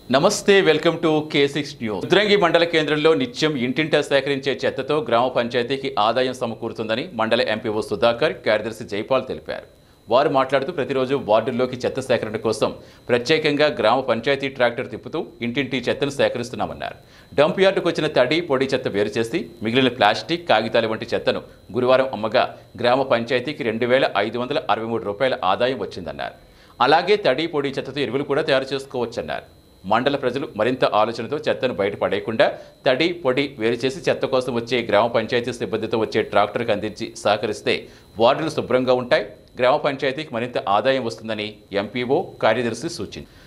నమస్తే welcome to K six news Rudrangi మండల కేంద్రంలో నిత్యం ఇంటింటా సేకరించే చెత్తతో గ్రామ పంచాయతీకి ఆదాయం సమకూరుతుందని మండల ఎంపీఓ సుధాకర్ కార్యదర్శి జైపాల్ తెలిపారు వారు మాట్లాడుతూ ప్రతిరోజు వార్డుల్లోకి చెత్త సేకరణ కోసం ప్రత్యేకంగా గ్రామ పంచాయతీ ట్రాక్టర్ తిప్పుతూ ఇంటింటి చెత్తను సేకరిస్తున్నామన్నారు డంప్ యార్డుకు వచ్చిన తడి పొడి చెత్త వేరు చేసి మిగిలిన ప్లాస్టిక్ కాగితాల వంటి చెత్తను గురువారం అమ్మగా గ్రామ పంచాయతీకి రెండు వేల ఐదు వందల అరవై మూడు రూపాయల ఆదాయం వచ్చిందన్నారు అలాగే తడి పొడి చెత్తతో ఎరువులు కూడా తయారు చేసుకోవచ్చన్నారు మండల ప్రజలు మరింత ఆలోచనతో చెత్తను బయట పడేయకుండా తడి పొడి వేరు చేసి చెత్త కోసం వచ్చే గ్రామ పంచాయతీ సిబ్బందితో వచ్చే ట్రాక్టర్కి అందించి సహకరిస్తే వార్డులు శుభ్రంగా ఉంటాయి గ్రామ పంచాయతీకి మరింత ఆదాయం వస్తుందని ఎంపీఓ కార్యదర్శి సూచించారు